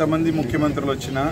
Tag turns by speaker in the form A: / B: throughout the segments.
A: ఎంతమంది ముఖ్యమంత్రులు వచ్చినా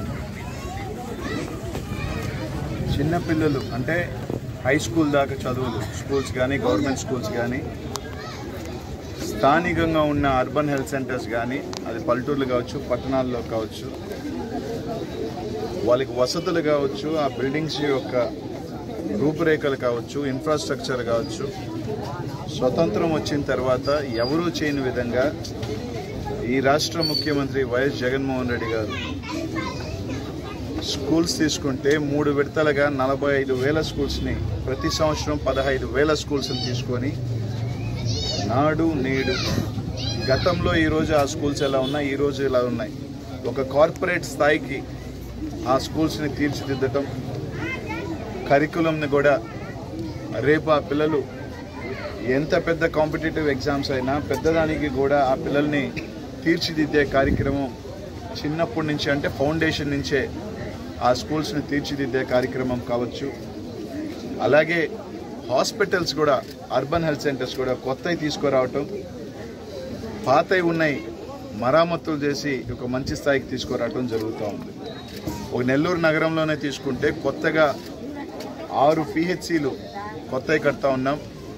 A: చిన్నపిల్లలు అంటే హై స్కూల్ దాకా చదువులు స్కూల్స్ కానీ గవర్నమెంట్ స్కూల్స్ కానీ స్థానికంగా ఉన్న అర్బన్ హెల్త్ సెంటర్స్ కానీ అది పల్లెటూర్లు కావచ్చు పట్టణాల్లో కావచ్చు వాళ్ళకి వసతులు కావచ్చు ఆ బిల్డింగ్స్ యొక్క రూపురేఖలు కావచ్చు ఇన్ఫ్రాస్ట్రక్చర్ కావచ్చు స్వతంత్రం వచ్చిన తర్వాత ఎవరూ చేయని విధంగా ఈ రాష్ట్ర ముఖ్యమంత్రి వైఎస్ జగన్మోహన్ రెడ్డి గారు స్కూల్స్ తీసుకుంటే మూడు విడతలుగా నలభై ఐదు వేల స్కూల్స్ని ప్రతి సంవత్సరం పదహైదు వేల స్కూల్స్ని తీసుకొని నాడు నేడు గతంలో ఈరోజు ఆ స్కూల్స్ ఎలా ఉన్నాయి ఈరోజు ఇలా ఉన్నాయి ఒక కార్పొరేట్ స్థాయికి ఆ స్కూల్స్ని తీర్చిదిద్దటం కరికులంని కూడా రేపు ఆ పిల్లలు ఎంత పెద్ద కాంపిటేటివ్ ఎగ్జామ్స్ అయినా పెద్దదానికి కూడా ఆ పిల్లల్ని తీర్చిదిద్దే కార్యక్రమం చిన్నప్పటి నుంచి అంటే ఫౌండేషన్ నుంచే ఆ స్కూల్స్ని తీర్చిదిద్దే కార్యక్రమం కావచ్చు అలాగే హాస్పిటల్స్ కూడా అర్బన్ హెల్త్ సెంటర్స్ కూడా కొత్తవి తీసుకురావటం పాతవి ఉన్నాయి మరామతులు చేసి ఒక మంచి స్థాయికి తీసుకురావటం జరుగుతూ ఉంది ఒక నెల్లూరు నగరంలోనే తీసుకుంటే కొత్తగా ఆరు పిహెచ్సిలు కొత్తవి కడతా ఉన్నాం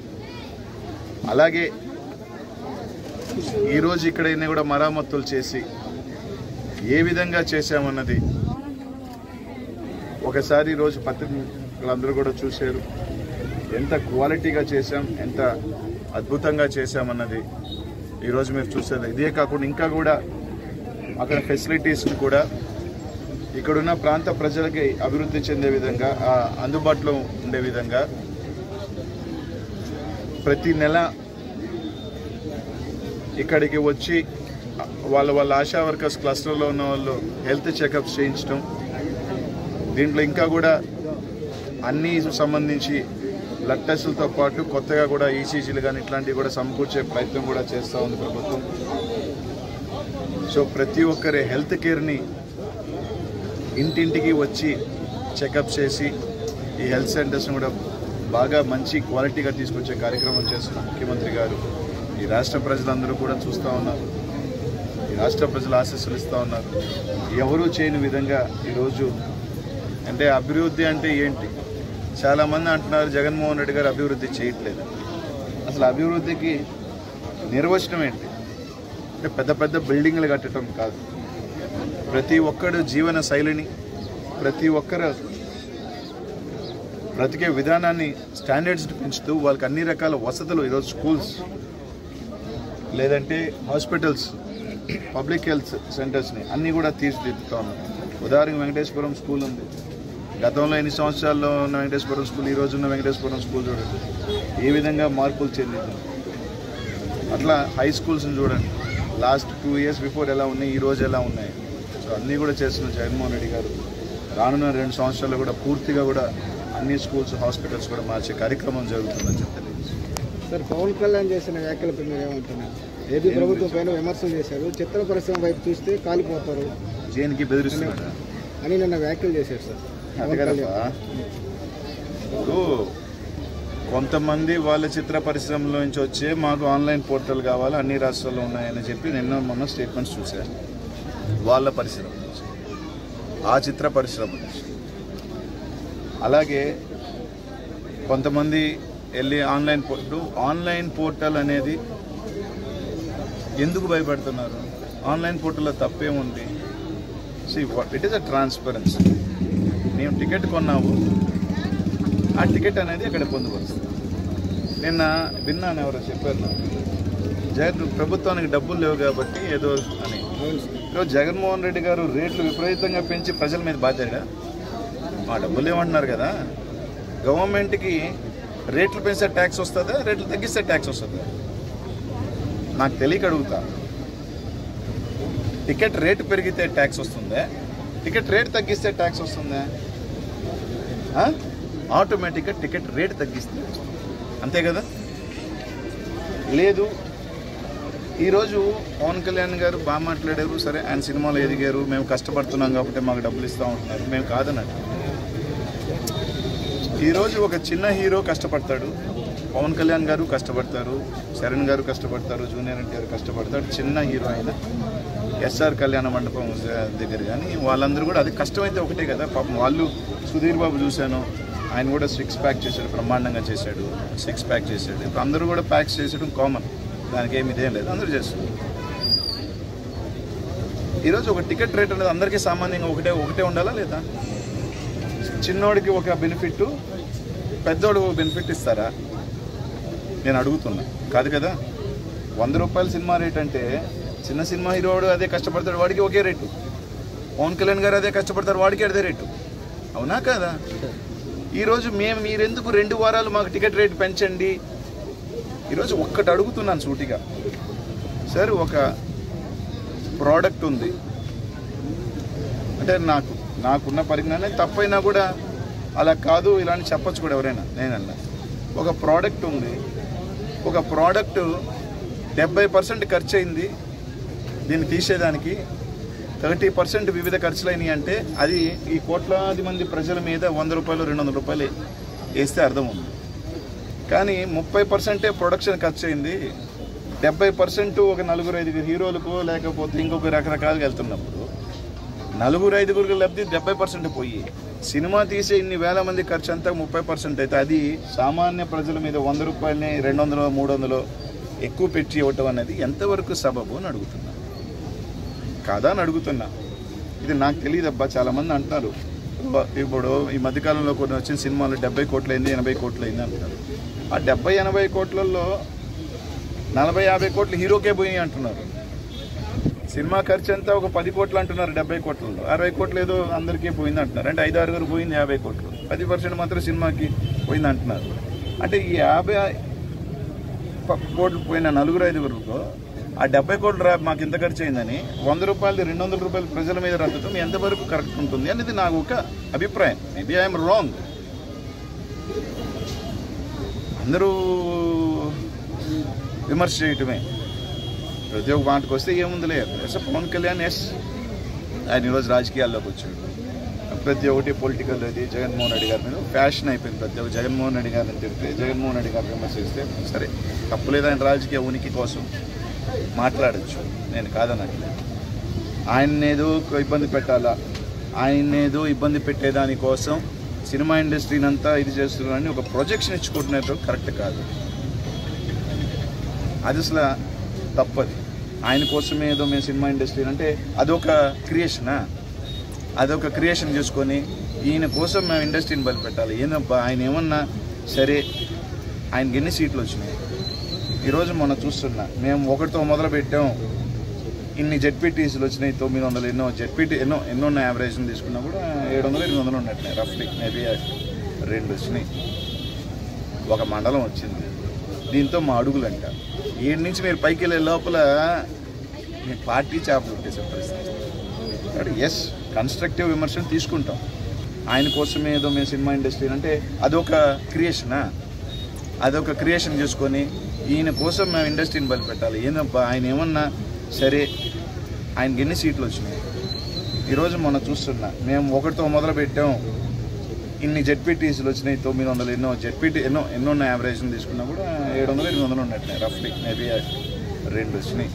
A: అలాగే ఈరోజు ఇక్కడైనా కూడా మరామతులు చేసి ఏ విధంగా చేశామన్నది ఒకసారి ఈరోజు పత్రికలందరూ కూడా చూశారు ఎంత క్వాలిటీగా చేశాం ఎంత అద్భుతంగా చేశామన్నది ఈరోజు మీరు చూసేది ఇదే కాకుండా ఇంకా కూడా అక్కడ ఫెసిలిటీస్ని కూడా ఇక్కడున్న ప్రాంత ప్రజలకి అభివృద్ధి చెందే విధంగా ఆ అందుబాటులో ఉండే విధంగా ప్రతి నెల ఇక్కడికి వచ్చి వాళ్ళ వాళ్ళ ఆశా వర్కర్స్ క్లస్టర్లో ఉన్న వాళ్ళు హెల్త్ చెకప్స్ చేయించడం దీంట్లో ఇంకా కూడా అన్ని సంబంధించి బ్లడ్ టెస్టులతో పాటు కొత్తగా కూడా ఈసీజీలు కానీ ఇట్లాంటివి కూడా సమకూర్చే ప్రయత్నం కూడా చేస్తూ ఉంది ప్రభుత్వం సో ప్రతి ఒక్కరి హెల్త్ కేర్ని ఇంటింటికి వచ్చి చెకప్ చేసి ఈ హెల్త్ సెంటర్స్ని కూడా బాగా మంచి క్వాలిటీగా తీసుకొచ్చే కార్యక్రమం చేస్తున్న ముఖ్యమంత్రి గారు ఈ రాష్ట్ర ప్రజలందరూ కూడా చూస్తూ ఉన్నారు ఈ రాష్ట్ర ప్రజలు ఆశీస్సులు ఇస్తూ ఉన్నారు ఎవరూ చేయని విధంగా ఈరోజు అంటే అభివృద్ధి అంటే ఏంటి చాలామంది అంటున్నారు జగన్మోహన్ రెడ్డి గారు అభివృద్ధి చేయట్లేదు అసలు అభివృద్ధికి నిర్వచనం ఏంటి అంటే పెద్ద పెద్ద బిల్డింగ్లు కట్టడం కాదు ప్రతి ఒక్కడు జీవన శైలిని ప్రతి ఒక్కరు బ్రతికే విధానాన్ని స్టాండర్డ్స్ పెంచుతూ వాళ్ళకి అన్ని రకాల వసతులు ఈరోజు స్కూల్స్ లేదంటే హాస్పిటల్స్ పబ్లిక్ హెల్త్ సెంటర్స్ని అన్నీ కూడా తీర్చిదిద్దుతా ఉన్నాం ఉదాహరణకు వెంకటేశ్వరం స్కూల్ ఉంది గతంలో ఎన్ని సంవత్సరాల్లో ఉన్న వెంకటేశ్వరం స్కూల్ ఈ రోజు ఉన్న వెంకటేశ్వరం స్కూల్ చూడండి ఏ విధంగా మార్పులు చెందింది అట్లా హై స్కూల్స్ని చూడండి లాస్ట్ టూ ఇయర్స్ బిఫోర్ ఎలా ఉన్నాయి ఈ రోజు ఎలా ఉన్నాయి సో అన్నీ కూడా చేస్తున్న జగన్మోహన్ రెడ్డి గారు రానున్న రెండు సంవత్సరాలు కూడా పూర్తిగా కూడా అన్ని స్కూల్స్ హాస్పిటల్స్ కూడా మార్చే కార్యక్రమం జరుగుతుందని చెప్పి తెలియజేస్తున్నాను.
B: సార్ పవన్ కళ్యాణ్ చేసిన వ్యాఖ్యలపై మీరు ఏమంటున్నారు ఏపీ ప్రభుత్వం పైన విమర్శలు చేశారు చిత్ర పరిశ్రమ వైపు చూస్తే కాలిపోతారు
A: జైన్కి బెదిరిస్తున్నాడు
B: అని నిన్న వ్యాఖ్యలు చేశారు సార్
A: అదే కదప్పా ఇప్పుడు కొంతమంది వాళ్ళ చిత్ర పరిశ్రమలో నుంచి వచ్చే మాకు ఆన్లైన్ పోర్టల్ కావాలి అన్ని రాష్ట్రాల్లో ఉన్నాయని చెప్పి నిన్న మొన్న స్టేట్మెంట్స్ చూశాను వాళ్ళ పరిశ్రమ నుంచి ఆ చిత్ర పరిశ్రమ నుంచి అలాగే కొంతమంది వెళ్ళి ఆన్లైన్ పోర్టు ఆన్లైన్ పోర్టల్ అనేది ఎందుకు భయపడుతున్నారు ఆన్లైన్ పోర్టల్లో తప్పేముంది see it is a transparency మేము టికెట్ కొన్నాము ఆ టికెట్ అనేది అక్కడ పొందుపరుస్తుంది నిన్న విన్నాను ఎవరో చెప్పారు నాకు జగన్ ప్రభుత్వానికి డబ్బులు లేవు కాబట్టి ఏదో అని
B: అవును సార్
A: ఈరోజు జగన్మోహన్ రెడ్డి గారు రేట్లు విపరీతంగా పెంచి ప్రజల మీద బాధ్యత మా డబ్బులు ఏమంటున్నారు కదా గవర్నమెంట్కి రేట్లు పెంచితే ట్యాక్స్ వస్తుందా రేట్లు తగ్గిస్తే ట్యాక్స్ వస్తుందా నాకు తెలియక అడుగుతా టికెట్ రేటు పెరిగితే ట్యాక్స్ వస్తుందా టికెట్ రేట్ తగ్గిస్తే ట్యాక్స్ వస్తుందా ఆ? ఆటోమేటిక్గా టికెట్ రేట్ తగ్గిస్తే వస్తుంది. అంతే కదా లేదు ఈరోజు పవన్ కళ్యాణ్ గారు బాగా మాట్లాడారు సరే ఆయన సినిమాలో ఎదిగారు మేము కష్టపడుతున్నాం కాబట్టి మాకు డబ్బులు ఇస్తూ ఉంటున్నారు మేము కాదన్నట్టు ఈరోజు ఒక చిన్న హీరో కష్టపడతాడు పవన్ కళ్యాణ్ గారు కష్టపడతారు శరణ్ గారు కష్టపడతారు జూనియర్ ఎన్టీఆర్ కష్టపడతారు చిన్న హీరో అయిన ఎస్ఆర్ కళ్యాణ మండపం దగ్గర కానీ వాళ్ళందరూ కూడా అది కష్టమైతే ఒకటే కదా పాపం వాళ్ళు సుధీర్ బాబు చూశాను ఆయన కూడా సిక్స్ ప్యాక్ చేశాడు బ్రహ్మాండంగా చేశాడు సిక్స్ ప్యాక్ చేశాడు ఇప్పుడు అందరూ కూడా ప్యాక్స్ చేసేయడం కామన్ దానికి ఏమి ఇదేం లేదు అందరూ చేస్తున్నారు ఈరోజు ఒక టికెట్ రేట్ అనేది అందరికీ సామాన్యంగా ఒకటే ఒకటే ఉండాలా లేదా చిన్నోడికి ఒక బెనిఫిట్ పెద్దోడికి ఒక బెనిఫిట్ ఇస్తారా నేను అడుగుతున్నా కాదు కదా వంద రూపాయల సినిమా రేట్ అంటే చిన్న సినిమా హీరోడు అదే కష్టపడతాడు వాడికి ఒకే రేటు పవన్ కళ్యాణ్ గారు అదే కష్టపడతారు వాడికి అదే రేటు అవునా కదా ఈరోజు మేము మీరెందుకు రెండు వారాలు మాకు టికెట్ రేట్ పెంచండి ఈరోజు ఒక్కటి అడుగుతున్నాను సూటిగా సార్ ఒక ప్రోడక్ట్ ఉంది అంటే నాకు నాకున్న పరిజ్ఞానం తప్పైనా కూడా అలా కాదు ఇలా అని చెప్పొచ్చు కూడా ఎవరైనా నేనన్నా ఒక ప్రోడక్ట్ ఉంది ఒక ప్రోడక్ట్ డెబ్బై పర్సెంట్ ఖర్చు అయింది దీన్ని తీసేదానికి థర్టీ పర్సెంట్ వివిధ ఖర్చులైనవి అంటే అది ఈ కోట్లాది మంది ప్రజల మీద వంద రూపాయలు రెండు వందల రూపాయలు వేస్తే అర్థం ఉంది కానీ ముప్పై పర్సెంటే ప్రొడక్షన్ ఖర్చు అయింది డెబ్బై పర్సెంట్ ఒక నలుగురు ఐదుగురు హీరోలకు లేకపోతే ఇంకొక రకరకాలుగా వెళ్తున్నప్పుడు నలుగురు ఐదుగురికి లబ్ధి డెబ్బై పర్సెంట్ పోయి సినిమా తీసే ఇన్ని వేల మంది ఖర్చు అంతా ముప్పై పర్సెంట్ అయితే అది సామాన్య ప్రజల మీద వంద రూపాయలని రెండు వందలు మూడు వందలు ఎక్కువ పెట్టి ఇవ్వటం అనేది ఎంతవరకు సబబు అని అడుగుతున్నా కాదా అని అడుగుతున్నా ఇది నాకు తెలియదబ్బా చాలా మంది అంటున్నారు ఇప్పుడు ఈ మధ్యకాలంలో కొన్ని వచ్చిన సినిమాలు డెబ్బై కోట్లు అయింది ఎనభై కోట్లు అయింది అంటున్నారు ఆ డెబ్బై ఎనభై కోట్లలో నలభై యాభై కోట్లు హీరోకే పోయి అంటున్నారు సినిమా ఖర్చు అంతా ఒక పది కోట్లు అంటున్నారు డెబ్బై కోట్లలో అరవై కోట్లు ఏదో అందరికీ పోయింది అంటున్నారు అంటే ఐదు ఆరుగురు పోయింది యాభై కోట్లు పది పర్సెంట్ మాత్రం సినిమాకి పోయింది అంటున్నారు అంటే ఈ యాభై ప- కోట్లు పోయిన నలుగురు ఐదుగురుతో ఆ డెబ్బై కోట్లు రా మాకు ఇంత ఖర్చు అయిందని వంద రూపాయలు రెండు వందల రూపాయలు ప్రజల మీద రద్దటం ఎంతవరకు కరెక్ట్ ఉంటుంది అనేది నాకు ఒక అభిప్రాయం మేబీ ఐఎమ్ రాంగ్ అందరూ విమర్శ చేయటమే ప్రతి ఒక్క మాటకు వస్తే ఏముందిలే ఎస్ పవన్ కళ్యాణ్ ఎస్ ఆయన ఈరోజు రాజకీయాల్లోకి వచ్చాడు ప్రతి ఒక్కటి పొలిటికల్ అది జగన్మోహన్ రెడ్డి గారి మీద ఫ్యాషన్ అయిపోయింది ప్రతి ఒక్క జగన్మోహన్ రెడ్డి గారిని తిడితే జగన్మోహన్ రెడ్డి గారిని విమర్శిస్తే సరే తప్పులేదు ఆయన రాజకీయ ఉనికి కోసం మాట్లాడచ్చు నేను కాదనట్లేదు ఆయన్నేదో ఇబ్బంది పెట్టాలా ఆయన్నేదో ఇబ్బంది పెట్టేదాని కోసం సినిమా ఇండస్ట్రీని అంతా ఇది చేస్తున్నారని ఒక ప్రొజెక్షన్ ఇచ్చుకుంటున్నట్టు కరెక్ట్ కాదు అది అసలు తప్పది ఆయన కోసమే ఏదో మేము సినిమా ఇండస్ట్రీ అంటే అదొక క్రియేషనా అదొక క్రియేషన్ చేసుకొని ఈయన కోసం మేము ఇండస్ట్రీని బలిపెట్టాలి ఏందబ్బా ఆయన ఏమన్నా సరే ఆయనకి ఎన్ని సీట్లు వచ్చినాయి ఈరోజు మనం చూస్తున్నా మేము ఒకటితో మొదలు పెట్టాం ఇన్ని జెడ్పీటీసీలు వచ్చినాయి తొమ్మిది వందలు ఎన్నో జెడ్పీటీ ఎన్నో ఎన్నో ఉన్నాయి యావరేజ్ తీసుకున్నా కూడా ఏడు వందలు ఎనిమిది వందలు ఉన్నట్టున్నాయి రఫ్లీ మేబీ రెండు వచ్చినాయి ఒక మండలం వచ్చింది దీంతో మా అడుగులంట ఏడు నుంచి మీరు పైకి వెళ్ళే లోపల మీ పార్టీ చేపలు పెట్టేసే పరిస్థితి ఎస్ కన్స్ట్రక్టివ్ విమర్శను తీసుకుంటాం ఆయన కోసమే ఏదో మేము సినిమా ఇండస్ట్రీ అంటే అదొక క్రియేషనా అదొక క్రియేషన్ చేసుకొని ఈయన కోసం మేము ఇండస్ట్రీని బలిపెట్టాలి ఏందబ్బా ఆయన ఏమన్నా సరే ఆయనకి ఎన్ని సీట్లు వచ్చినాయి ఈరోజు మనం చూస్తున్నా మేము ఒకటితో మొదలు పెట్టాం ఇన్ని జెడ్పీటీసీలు వచ్చినాయి తొమ్మిది వందలు ఎన్నో జెడ్పీటీ ఎన్నో ఎన్నో ఉన్నాయి యావరేజ్ తీసుకున్నా కూడా ఏడు వందలు ఎనిమిది వందలు ఉన్నట్టున్నాయి రఫ్లీ మేబీ రెండు వచ్చినాయి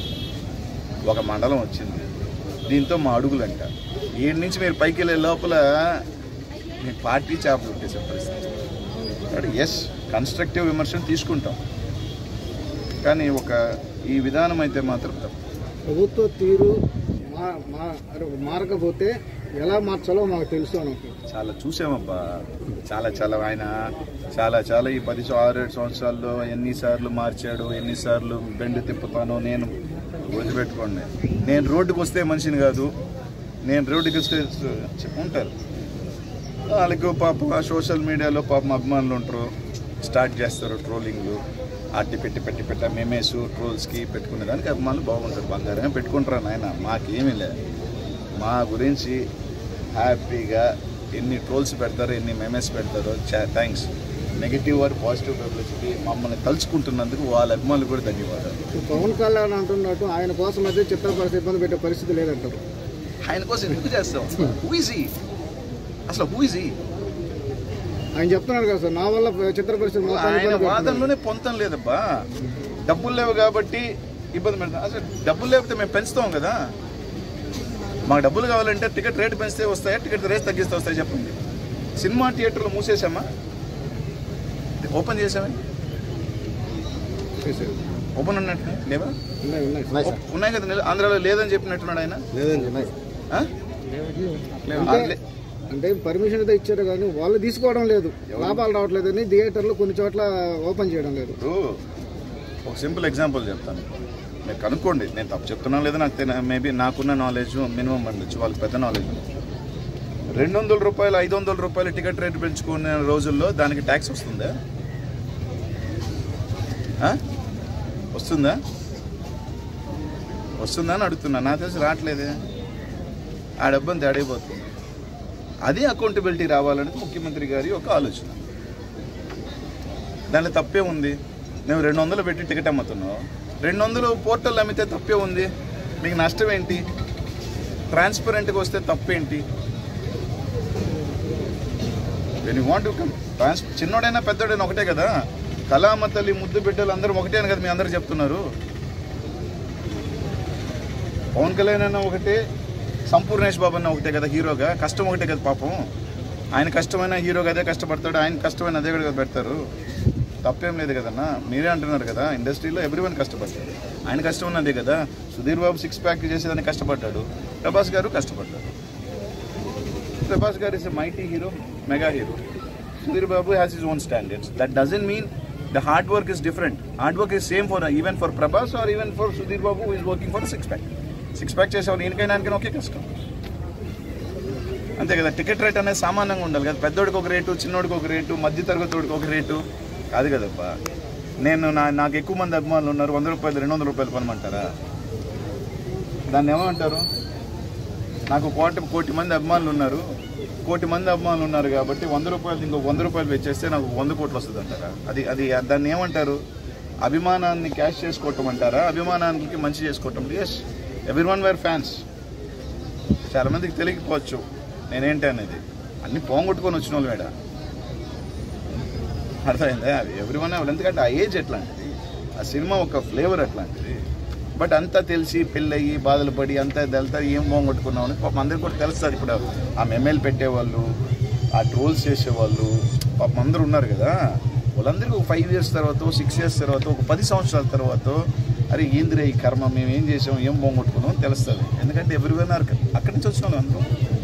A: ఒక మండలం వచ్చింది దీంతో మా అడుగులంట ఏడు నుంచి మీరు పైకి వెళ్ళే లోపల మీ పార్టీ చేపలు పెట్టేసే పరిస్థితి ఎస్ కన్స్ట్రక్టివ్ విమర్శను తీసుకుంటాం కానీ ఒక ఈ విధానం అయితే మాత్రం తప్పు
B: ప్రభుత్వ తీరు మా మా అరే మారకపోతే ఎలా మార్చాలో మాకు తెలుసు అనుకో
A: చాలా చూసామబ్బా చాలా చాలా ఆయన చాలా చాలా ఈ పది సం- ఆరు ఏడు సంవత్సరాల్లో ఎన్నిసార్లు మార్చాడు ఎన్నిసార్లు బెండ్ తిప్పుతాను నేను గుర్తుపెట్టుకోండి నేను రోడ్డుకు వస్తే మనిషిని కాదు నేను రోడ్డుకి వస్తే చెప్పుకుంటారు వాళ్ళకి పాప సోషల్ మీడియాలో పాపం అభిమానులు ఉంటారు స్టార్ట్ చేస్తారు ట్రోలింగ్లు అట్టి పెట్టి పెట్టి పెట్ట మెమేస్ ట్రోల్స్కి పెట్టుకునే దానికి అభిమానులు బాగుంటారు బంగారమే పెట్టుకుంటారు నాయన మాకేమీ లేదు మా గురించి హ్యాపీగా ఎన్ని ట్రోల్స్ పెడతారో ఎన్ని మెమేస్ పెడతారో thanks negative or positive publicity మమ్మల్ని తలుచుకుంటున్నందుకు వాళ్ళ అభిమానులు కూడా ధన్యవాదాలు
B: ఇప్పుడు పవన్ కళ్యాణ్ అంటున్నట్టు ఆయన కోసం అయితే చిత్రపరిస్థితి ఇబ్బంది పెట్టే పరిస్థితి లేదంటారు
A: ఆయన కోసం ఎందుకు చేస్తాం హూ ఈజీ అసలు హూ ఈజీ
B: ఆయన చెప్తున్నారు కదా సార్ నా వల్ల చిత్ర పరిశ్రమ మొత్తానికి
A: ఆయన
B: ఇబ్బంది పడుతుంది.
A: వాదనలోనే పొంతం లేదబ్బా డబ్బులు లేవు కాబట్టి ఇబ్బంది పెడతాం అసలు డబ్బులు లేకపోతే మేము పెంచుతాం కదా మాకు డబ్బులు కావాలంటే టికెట్ రేట్ పెంచితే వస్తాయా టికెట్ రేట్ తగ్గిస్తే వస్తాయి చెప్పండి సినిమా థియేటర్లు మూసేసామా ఓపెన్ చేసామా
B: చేశారు.
A: ఓపెన్ ఉన్నట్టు లేవా
B: ఉన్నాయి ఉన్నాయి సార్.
A: ఉన్నాయి కదా నిల- ఆంధ్రాలో లేదని చెప్పినట్టున్నాడు ఆయన ఆ? లేవు.
B: అంటే
A: ఆ, లే-
B: అంటే పర్మిషన్ అయితే ఇచ్చారు కానీ వాళ్ళు తీసుకోవడం లేదు లాభాలు రావట్లేదని థియేటర్లు కొన్ని చోట్ల ఓపెన్ చేయడం లేదు
A: ఇప్పుడు ఒక సింపుల్ ఎగ్జాంపుల్ చెప్తాను మీరు కనుక్కోండి నేను తప్పు చెప్తున్నాను లేదా నాకు మేబీ నాకున్న నాలెడ్జ్ మినిమం ఉండొచ్చు వాళ్ళకి పెద్ద నాలెడ్జ్ రెండు వందల రూపాయలు ఐదు వందల రూపాయలు టికెట్ రేట్ పెంచుకునే రోజుల్లో దానికి ట్యాక్స్ వస్తుందా ఆ? వస్తుందా వస్తుందా అని అడుగుతున్నా నాకు తెలిసి రావట్లేదే ఆ డబ్బంతా తేడైపోతుంది అది అకౌంటబిలిటీ రావాలనేది ముఖ్యమంత్రి గారి ఒక ఆలోచన దాంట్లో తప్పే ఉంది నువ్వు రెండు వందలు పెట్టి టికెట్ అమ్ముతున్నావు రెండు వందలు పోర్టల్ అమ్మితే తప్పే ఉంది మీకు నష్టం ఏంటి ట్రాన్స్పరెంట్గా వస్తే తప్పేంటి when you want come trans చిన్నోడైనా పెద్దోడైనా ఒకటే కదా కళామ తల్లి ముద్దు బిడ్డలు అందరూ ఒకటే అని కదా మీ అందరు చెప్తున్నారు పవన్ కళ్యాణ్ అన్న ఒకటే సంపూర్ణేష్ బాబు అన్న ఒకటే కదా హీరోగా కష్టం ఒకటే కదా పాపం ఆయన కష్టమైన హీరోగా అదే కష్టపడతాడు ఆయన కష్టమైన అదే కూడా పెడతారు తప్పేం లేదు కదన్నా మీరే అంటున్నారు కదా ఇండస్ట్రీలో ఎవ్రీ వన్ కష్టపడతాడు ఆయన కష్టం ఉన్నదే కదా సుధీర్ బాబు సిక్స్ ప్యాక్ చేసేదానికి కష్టపడ్డాడు ప్రభాస్ గారు కష్టపడ్డాడు Prabhas garu is a mighty hero mega hero Sudheer Babu has his own standards that doesn't mean the hard work is different hard work is same for even for Prabhas or even for Sudheer Babu is working for six pack six pack చేసేవాళ్ళు ఈయనకైనా ఆయనకైనా ఒకే కష్టం అంతే కదా ticket rate అనేది సామాన్యంగా ఉండాలి కదా పెద్దోడికి ఒక రేటు చిన్నోడికి ఒక రేటు మధ్య తరగతోడికి ఒక రేటు కాదు కదప్పా నేను నా నాకు ఎక్కువ మంది అభిమానులు ఉన్నారు వంద రూపాయలు రెండు వందల రూపాయలు పనమంటారా దాన్ని ఏమంటారు నాకు కోటి కోటి మంది అభిమానులు ఉన్నారు కోటి మంది అభిమానులు ఉన్నారు కాబట్టి వంద రూపాయలు ఇంకో వంద రూపాయలు వెచ్చేస్తే నాకు వంద కోట్లు వస్తుంది అంటారా అది అది దాన్ని ఏమంటారు అభిమానాన్ని క్యాష్ చేసుకోవటం అంటారా అభిమానానికి మంచి చేసుకోవటం yes every one were fans చాలా మందికి తెలియకపోవచ్చు నేనేంటి అనేది అన్ని పోంగొట్టుకొని వచ్చిన వాళ్ళు మేడ అర్థమైందా అది ఎవ్రీ వన్ ఎందుకంటే ఆ ఏజ్ ఎట్లాంటిది ఆ సినిమా ఒక ఫ్లేవర్ అట్లాంటిది బట్ అంతా తెలిసి పెళ్ళయి బాధలు పడి అంతా వెళ్తా ఏం పోగొట్టుకున్నాం అని పాపం అందరికి కూడా తెలుస్తుంది ఇప్పుడు ఆ మెమేలు పెట్టేవాళ్ళు ఆ ట్రోల్స్ చేసేవాళ్ళు పాపం అందరూ ఉన్నారు కదా వాళ్ళందరికీ ఒక ఫైవ్ ఇయర్స్ తర్వాత సిక్స్ ఇయర్స్ తర్వాత ఒక పది సంవత్సరాల తర్వాత అరే ఏందిరే ఈ కర్మ మేము ఏం చేసాం ఏం పోగొట్టుకున్నాం అని తెలుస్తుంది ఎందుకంటే ఎవరి అక్కడి నుంచి వచ్చిన వాళ్ళు అందరూ